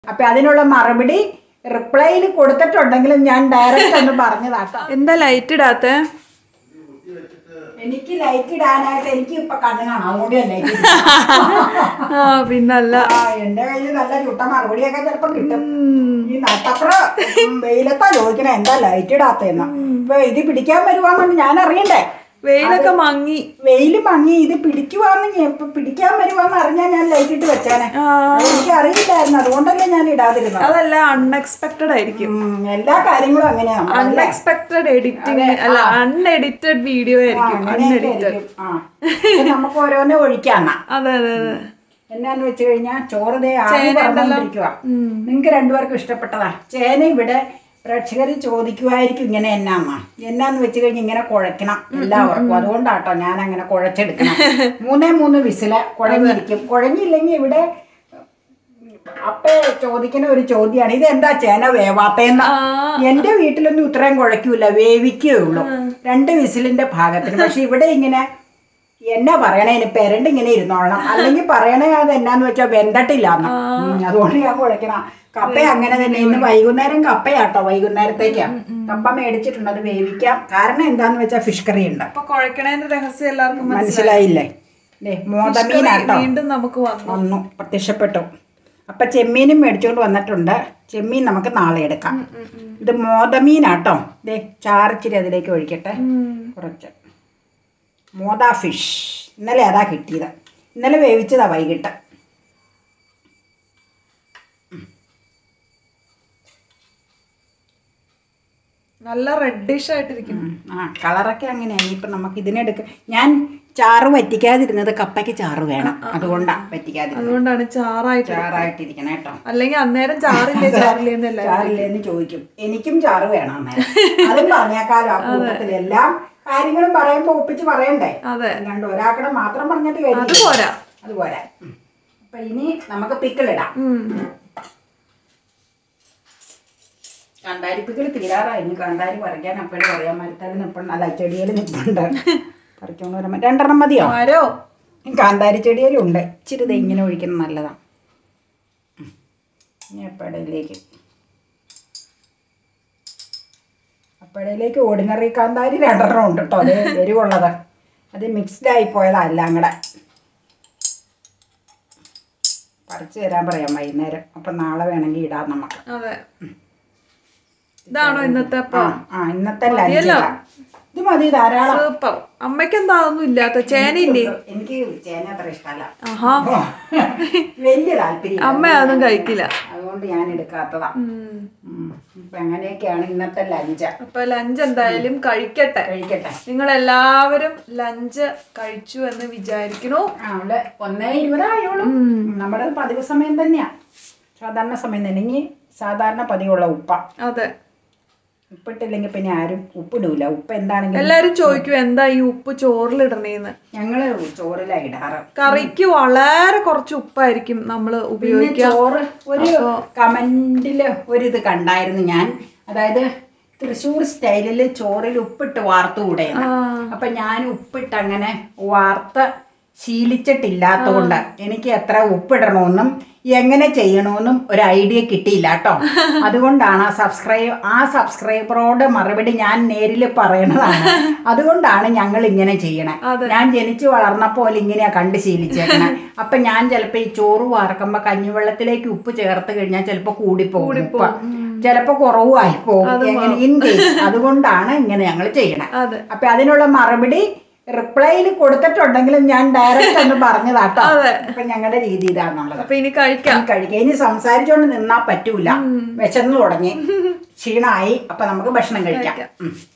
അപ്പൊ അതിനുള്ള മറുപടി റിപ്ലൈയിൽ കൊടുത്തിട്ടുണ്ടെങ്കിലും ഞാൻ ഡയറക്റ്റ് ഒന്ന് പറഞ്ഞതാട്ടോ എന്താ ലൈറ്റ് ഇടാത്ത എനിക്ക് ലൈറ്റ് ഇടാനായിട്ട് എനിക്ക് ഇപ്പൊ കണ്ണ് കാണാം അതുകൊണ്ട് ഞാൻ ലൈറ്റ് ആ പിന്നല്ല ആ എന്റെ കയ്യിൽ നല്ല ചുട്ട മറുപടിയൊക്കെ ചിലപ്പോ കിട്ടും ഈ നട്ടപ്ര വെയിലത്താ ചോദിക്കണേ എന്താ ലൈറ്റ് ഇടാത്തേന്ന് ഇപ്പൊ ഇത് പിടിക്കാൻ വരുവാന്നുണ്ട് ഞാൻ അറിയണ്ടേ വെയിലൊക്കെ മങ്ങി വെയിൽ മങ്ങി ഇത് പിടിക്കുവാന്ന് ഞാൻ ഇപ്പൊ പിടിക്കാൻ വരുവാന്ന് അറിഞ്ഞാൽ ഞാൻ ലൈറ്റ് ഇട്ട് വെച്ചേനെ ആ, എനിക്ക് അറിയില്ലായിരുന്നു അതുകൊണ്ടല്ലേ ഞാൻ ഇടാതിരുന്നത് അതല്ല അൺഎക്സ്പെക്ടഡ് ആയിരിക്കും ഉം, എല്ലാ കാര്യങ്ങളും അങ്ങനെയാണ് നമ്മളല്ലേ? അൺഎക്സ്പെക്ടഡ് എഡിറ്റിംഗ് അല്ല അൺഎഡിറ്റഡ് വീഡിയോ ആ, ആയിരിക്കും അങ്ങനെയൊക്കെ അൺഎഡിറ്റഡ് ആയിരിക്കും. ആ. ഇപ്പൊ നമുക്ക് ഓരോന്നെ ഒഴിക്കാന്ന അതെ അതെ അതെ എന്നാന്ന് വെച്ച് കഴിഞ്ഞാൽ ചോറ് ദേ ആവി പറഞ്ഞോണ്ടിരിക്കുക നിങ്ങക്ക് രണ്ടുപേർക്കും ഇഷ്ടപ്പെട്ടതാ ചേന ഇവിടെ പ്രേക്ഷകർ ചോദിക്കുമായിരിക്കും ഇങ്ങനെ എന്നാന്നാ എന്നാന്ന് വെച്ച് കഴിഞ്ഞാൽ ഇങ്ങനെ കുഴക്കണം എല്ലാവർക്കും അതുകൊണ്ടാട്ടോ ഞാൻ അങ്ങനെ കുഴച്ചെടുക്കണം മൂന്നേ മൂന്ന് വിസില കുഴഞ്ഞിരിക്കും കുഴഞ്ഞില്ലെങ്കിൽ ഇവിടെ അപ്പ ചോദിക്കുന്ന ഒരു ചോദ്യമാണ് ഇത് എന്താ ചേന വേവാത്തേന്ന എന്റെ വീട്ടിലൊന്നും ഇത്രയും കുഴയ്ക്കൂല വേവിക്കേ ഉള്ളൂ രണ്ട് വിസിലിന്റെ ഭാഗത്തിന് പക്ഷെ ഇവിടെ ഇങ്ങനെ എന്നാ പറയണേ ഇനി പെരണ്ട് ഇങ്ങനെ ഇരുന്നോളണം അല്ലെങ്കിൽ പറയണേ അത് എന്നാന്ന് വെച്ചാൽ വെന്തട്ടില്ലാന്ന് ഉം, അതുകൊണ്ട് ഞാൻ കുഴക്കണം കപ്പ അങ്ങനെ തന്നെ ഇന്ന് വൈകുന്നേരം കപ്പയാട്ടോ വൈകുന്നേരത്തേക്കാ കപ്പ മേടിച്ചിട്ടുണ്ട് അത് വേവിക്കാം കാരണം എന്താന്ന് വെച്ചാൽ ഫിഷ് കറി ഉണ്ട് അപ്പൊ കുഴക്കണേന്റെ രഹസ്യം എല്ലാവർക്കും മനസ്സിലായില്ലേ ദേ, മോതമീനാട്ടോ വീണ്ടും നമുക്ക് വന്നു വന്നു പ്രത്യക്ഷപ്പെട്ടു അപ്പൊ ചെമ്മീനും മേടിച്ചുകൊണ്ട് വന്നിട്ടുണ്ട് ചെമ്മീൻ നമുക്ക് നാളെ എടുക്കാം ഇത് മോതമീനാട്ടോ ദേ ചാറിച്ചിരി അതിലേക്ക് ഒഴിക്കട്ടെ കുറച്ച് മോത ഫിഷ് ഇന്നലെ അതാ കിട്ടിയത് ഇന്നലെ വേവിച്ചതാ വൈകിട്ട് നല്ല റെഡിഷ് ആയിട്ടിരിക്കും ഉം. ആ കളറൊക്കെ അങ്ങനെയാണ് ഇപ്പൊ നമുക്ക് ഇതിനെടുക്ക ഞാൻ ചാറ് വറ്റിക്കാതിരുന്നത് കപ്പയ്ക്ക് ചാറ് വേണം അതുകൊണ്ടാ വറ്റിക്കാതിരുന്നത് അതുകൊണ്ടാണ് ചാറായിട്ട് ചാറായിട്ടിരിക്കണം കേട്ടോ അല്ലെങ്കിൽ അന്നേരം ചാറില്ലേ ചാറില്ലേ എന്നല്ല ചാറില്ലെന്ന് ചോദിക്കും എനിക്കും ചാറ് വേണം അന്നേരം അതും പറഞ്ഞേക്കാലോ ആ കൂട്ടത്തിൽ എല്ലാം കാര്യങ്ങളും പറയുമ്പോ ഒപ്പിച്ച് പറയണ്ടേ അതെ അല്ലാണ്ട് ഒരാക്കടെ മാത്രം പറഞ്ഞിട്ട് അത് കാര്യം പോരാ അത് പോരാ ഉം. അപ്പൊ ഇനി നമുക്ക് പിക്കിളിടാം ഉം. കാന്താരി പിക്കിള് തീരാറായി ഇനി കാന്താരി പറിക്കാൻ അപ്പോഴും പറയാം മരത്താൽ നിൽപ്പുണ്ട് അല്ല ചെടിയിൽ നിൽപ്പുണ്ട് പറിച്ചോണ്ട് വരാൻ രണ്ടെണ്ണം മതിയോ ആരോ കാന്താരി ചെടിയിലും ഉണ്ട് ഇച്ചിരി ഇത് ഇങ്ങനെ ഒഴിക്കുന്നത് നല്ലതാണ് ഇനി അപ്പടയിലേക്ക് അപ്പടയിലേക്ക് ഓർഡിനറി കാന്താരി രണ്ടെണ്ണം ഉണ്ട് കേട്ടോ അത് എരിവുള്ളത് അത് മിക്സ്ഡ് ആയി പോയതാ എല്ലാം കൂടെ പറിച്ചു തരാൻ പറയാം വൈകുന്നേരം അപ്പം നാളെ വേണമെങ്കിൽ ഇടാം നമുക്ക് അതെ ഇതാണോ ഇന്നത്തെ ആ ആ ഇന്നത്തെ ലഞ്ച് ഇത് മതി ധാരാളം സൂപ്പർ അമ്മയ്ക്ക് എന്താ അതൊന്നും ഇല്ലാത്ത ചേനയില്ലേ എനിക്ക് ചേന അത്ര ഇഷ്ടമല്ല ആഹാ വലിയ താല്പര്യം അമ്മ അതൊന്നും കഴിക്കില്ല അതുകൊണ്ട് ഞാൻ എടുക്കാത്തതാ ഉം. ഉം. ഇപ്പൊ അങ്ങനെയൊക്കെയാണ് ഇന്നത്തെ ലഞ്ച് അപ്പൊ ലഞ്ച് എന്തായാലും കഴിക്കട്ടെ കഴിക്കട്ടെ നിങ്ങൾ എല്ലാവരും ലഞ്ച് കഴിച്ചു എന്ന് വിചാരിക്കുന്നു ആ, അവിടെ ഒന്നേ ഇരുപതായോളും നമ്മുടെ പതിവ് സമയം തന്നെയാ സാധാരണ സമയം തന്നെ ഇനി സാധാരണ പതിവുള്ള ഉപ്പ അതെ ഉപ്പിട്ടില്ലെങ്കിൽ പിന്നെ ആരും ഉപ്പിടൂല ഉപ്പ് എന്താണെങ്കിലും എല്ലാരും ചോദിക്കും എന്താ ഈ ഉപ്പ് ചോറിലിടണേന്ന് ഞങ്ങള് ചോറിലാ ഇടാറ് കറിക്ക് വളരെ കുറച്ച് ഉപ്പായിരിക്കും നമ്മൾ പിന്നെ ഉപയോഗിക്കുക ചോറ് ഒരു കമന്റില് ഒരിത് കണ്ടായിരുന്നു ഞാൻ അതായത് തൃശ്ശൂർ സ്റ്റൈലില് ചോറിൽ ഉപ്പിട്ട് വാർത്തുകൂടെ അപ്പൊ ഞാൻ ഉപ്പിട്ട് അങ്ങനെ വാർത്ത് ശീലിച്ചിട്ടില്ലാത്തതുകൊണ്ട് എനിക്ക് എത്ര ഉപ്പിടണമെന്നും എങ്ങനെ ചെയ്യണമെന്നും ഒരു ഐഡിയ കിട്ടിയില്ല കേട്ടോ അതുകൊണ്ടാണ് ആ സബ്സ്ക്രൈബ് ആ സബ്സ്ക്രൈബറോട് മറുപടി ഞാൻ നേരിൽ പറയണതാണ് അതുകൊണ്ടാണ് ഞങ്ങൾ ഇങ്ങനെ ചെയ്യണേ ഞാൻ ജനിച്ചു വളർന്നപ്പോൾ ഇങ്ങനെയാ കണ്ട് ശീലിച്ചേക്കണേ അപ്പൊ ഞാൻ ചിലപ്പോ ഈ ചോറ് വാർക്കുമ്പോ കഞ്ഞിവെള്ളത്തിലേക്ക് ഉപ്പ് ചേർത്ത് കഴിഞ്ഞാൽ ചിലപ്പോ കൂടിപ്പോകും ഉപ്പ് ചിലപ്പോ കുറവായി പോകും എങ്ങനെ ഇൻ കേസ് അതുകൊണ്ടാണ് ഇങ്ങനെ ഞങ്ങൾ ചെയ്യണേ അതെ അപ്പൊ അതിനുള്ള മറുപടി റിപ്ലൈയിൽ കൊടുത്തിട്ടുണ്ടെങ്കിലും ഞാൻ ഡയറക്റ്റ് ഒന്ന് പറഞ്ഞതാട്ടോ അപ്പൊ ഞങ്ങളുടെ രീതി ഇതാന്നുള്ളത് അപ്പൊ ഇനി കഴിക്കാം ഇനി കഴിക്കുക ഇനി സംസാരിച്ചോണ്ട് നിന്നാ പറ്റൂല വിശന്നു തുടങ്ങി ക്ഷീണമായി അപ്പൊ നമുക്ക് ഭക്ഷണം കഴിക്കാം ഉം.